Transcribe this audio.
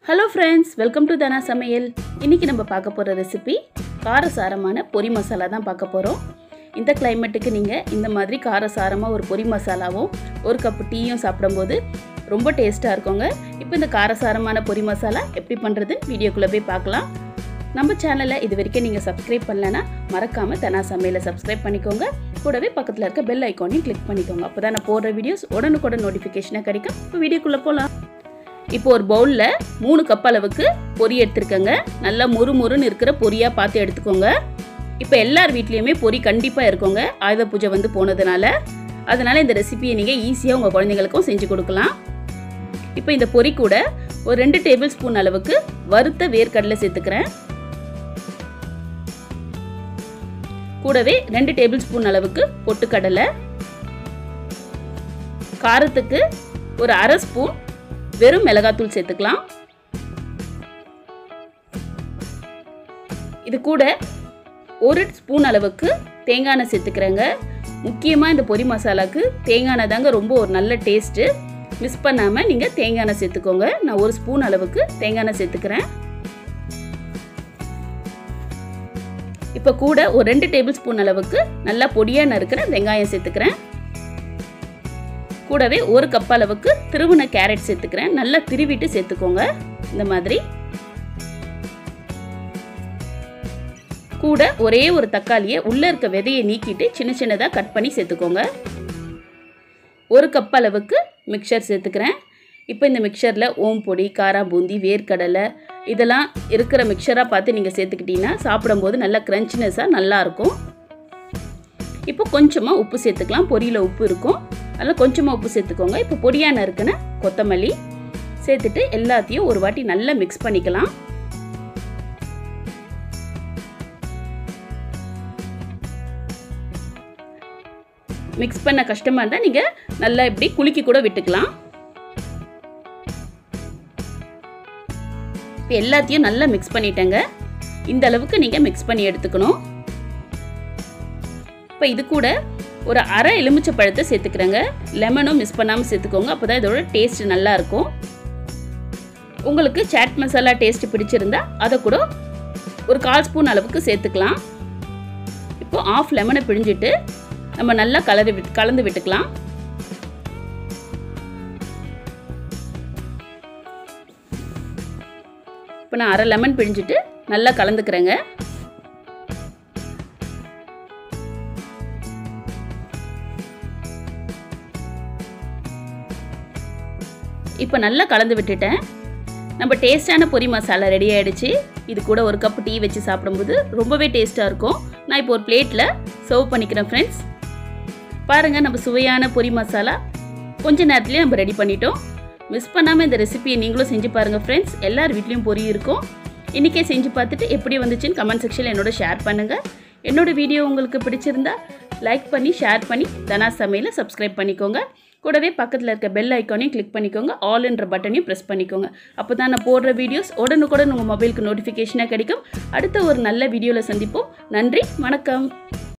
hello friends welcome to Dhana Samayal இன்றைக்கி நம்ம பார்க்க போகிற ரெசிபி காரசாரமான பொரி மசாலா தான் பார்க்க போகிறோம் இந்த கிளைமேட்டுக்கு நீங்கள் இந்த மாதிரி காரசாரமாக ஒரு பொரி மசாலாவும் ஒரு கப்பு டீயும் சாப்பிடும்போது ரொம்ப டேஸ்ட்டாக இருக்குங்க இப்போ இந்த காரசாரமான பொரி மசாலா எப்படி பண்ணுறது வீடியோக்குள்ளே போய் பார்க்கலாம் நம்ம சேனலை இது வரைக்கும் நீங்கள் சப்ஸ்கிரைப் பண்ணலன்னா மறக்காமல் தனா சமையலை சப்ஸ்கிரைப் பண்ணிக்கோங்க கூடவே பக்கத்தில் இருக்க பெல் ஐக்கானையும் கிளிக் பண்ணிக்கோங்க அப்போ தான் நான் போடுற வீடியோஸ் உடனுக்குடன் நோட்டிஃபிகேஷனாக கிடைக்கும் இப்போ வீடியோக்குள்ளே போகலாம் இப்போ ஒரு பவுலில் மூணு கப் அளவுக்கு பொரி எடுத்துருக்கங்க நல்லா முறு முறுன்னு இருக்கிற பொரியாக பார்த்து எடுத்துக்கோங்க இப்போ எல்லார் வீட்லேயுமே பொரி கண்டிப்பாக இருக்குங்க ஆயுத பூஜை வந்து போனதுனால அதனால் இந்த ரெசிபியை நீங்கள் ஈஸியாக உங்கள் குழந்தைங்களுக்கும் செஞ்சு கொடுக்கலாம் இப்போ இந்த பொரி கூட ஒரு ரெண்டு டேபிள் ஸ்பூன் அளவுக்கு வறுத்த வேர்க்கடலை சேர்த்துக்கிறேன் கூடவே ரெண்டு டேபிள் ஸ்பூன் அளவுக்கு பொட்டுக்கடலை காரத்துக்கு ஒரு அரை ஸ்பூன் வெறும் மிளகாத்தூள் சேர்த்துக்கலாம் இது கூட ஒரு ஸ்பூன் அளவுக்கு தேங்காய் எண்ணெய் சேர்த்துக்கிறேங்க முக்கியமாக இந்த பொரி மசாலாவுக்கு தேங்காய் எண்ணெய் தாங்க ரொம்ப ஒரு நல்ல டேஸ்ட்டு மிஸ் பண்ணாமல் நீங்கள் தேங்காய் எண்ணெய் சேர்த்துக்கோங்க நான் ஒரு ஸ்பூன் அளவுக்கு தேங்காய் எண்ணெய் சேர்த்துக்கிறேன் இப்போ கூட ஒரு ரெண்டு டேபிள் ஸ்பூன் அளவுக்கு நல்லா பொடியாக நறுக்கிற வெங்காயம் சேர்த்துக்கிறேன் கூடவே ஒரு கப் அளவுக்கு திருவுன கேரட் சேர்த்துக்கிறேன் நல்லா திருவிட்டு சேர்த்துக்கோங்க இந்த மாதிரி கூட ஒரே ஒரு தக்காளியை உள்ளே இருக்க விதையை நீக்கிட்டு சின்ன சின்னதாக கட் பண்ணி சேர்த்துக்கோங்க ஒரு கப் அளவுக்கு மிக்சர் சேர்த்துக்கிறேன் இப்போ இந்த மிக்சரில் ஓம் பொடி காரா பூந்தி வேர்க்கடலை இதெல்லாம் இருக்கிற மிக்சராக பார்த்து நீங்கள் சேர்த்துக்கிட்டிங்கன்னா சாப்பிடும்போது நல்லா க்ரன்ச்சினஸாக நல்லாயிருக்கும் இப்போ கொஞ்சமாக உப்பு சேர்த்துக்கலாம் பொரியில் உப்பு இருக்கும் அதில் கொஞ்சமாக உப்பு சேர்த்துக்கோங்க இப்போ பொடியான இருக்குன்னு கொத்தமல்லி சேர்த்துட்டு எல்லாத்தையும் ஒரு வாட்டி நல்லா மிக்ஸ் பண்ணிக்கலாம் மிக்ஸ் பண்ண கஷ்டமாக இருந்தால் நீங்கள் நல்லா இப்படி குலுக்கி கூட விட்டுக்கலாம் இப்போ எல்லாத்தையும் நல்லா மிக்ஸ் பண்ணிட்டேங்க இந்த அளவுக்கு நீங்கள் மிக்ஸ் பண்ணி எடுத்துக்கணும் இப்போ இது கூட ஒரு அரை எலுமிச்சை பழத்தை சேர்த்துக்கிறேங்க லெமனும் மிஸ் பண்ணாமல் சேர்த்துக்கோங்க அப்போ தான் இதோட டேஸ்ட் நல்லாயிருக்கும் உங்களுக்கு சாட் மசாலா டேஸ்ட் பிடிச்சிருந்தா அதை கூட ஒரு கால் ஸ்பூன் அளவுக்கு சேர்த்துக்கலாம் இப்போ ஆஃப் லெமனை பிழிஞ்சிட்டு நம்ம நல்லா கலரு கலந்து விட்டுக்கலாம் இப்போ நான் அரை லெமன் பிழிஞ்சிட்டு நல்லா கலந்துக்கிறேங்க இப்போ நல்லா கலந்து விட்டுட்டேன் நம்ம டேஸ்டான பொரி மசாலா ரெடி ஆகிடுச்சு இது கூட ஒரு கப் டீ வச்சு சாப்பிடும்போது ரொம்பவே டேஸ்ட்டாக இருக்கும் நான் இப்போ ஒரு பிளேட்டில் சர்வ் பண்ணிக்கிறேன் ஃப்ரெண்ட்ஸ் பாருங்கள் நம்ம சுவையான பொரி மசாலா கொஞ்ச நேரத்துலேயே நம்ம ரெடி பண்ணிட்டோம் மிஸ் பண்ணாமல் இந்த ரெசிபியை நீங்களும் செஞ்சு பாருங்கள் ஃப்ரெண்ட்ஸ் எல்லார் வீட்லேயும் பொரி இருக்கும் இன்றைக்கே செஞ்சு பார்த்துட்டு எப்படி வந்துச்சுன்னு கமெண்ட் செக்ஷனில் என்னோட ஷேர் பண்ணுங்கள் என்னோடய வீடியோ உங்களுக்கு பிடிச்சிருந்தா லைக் பண்ணி ஷேர் பண்ணி தனா சமையலை சப்ஸ்கிரைப் பண்ணிக்கோங்க கூடவே பக்கத்தில் இருக்க பெல் ஐக்கானையும் கிளிக் பண்ணிக்கோங்க ஆல்ன்ற பட்டனையும் ப்ரெஸ் பண்ணிக்கோங்க அப்போ தான் நான் போடுற வீடியோஸ் உடனுக்குடன் உங்கள் மொபைலுக்கு நோட்டிஃபிகேஷனாக கிடைக்கும் அடுத்த ஒரு நல்ல வீடியோவில் சந்திப்போம் நன்றி வணக்கம்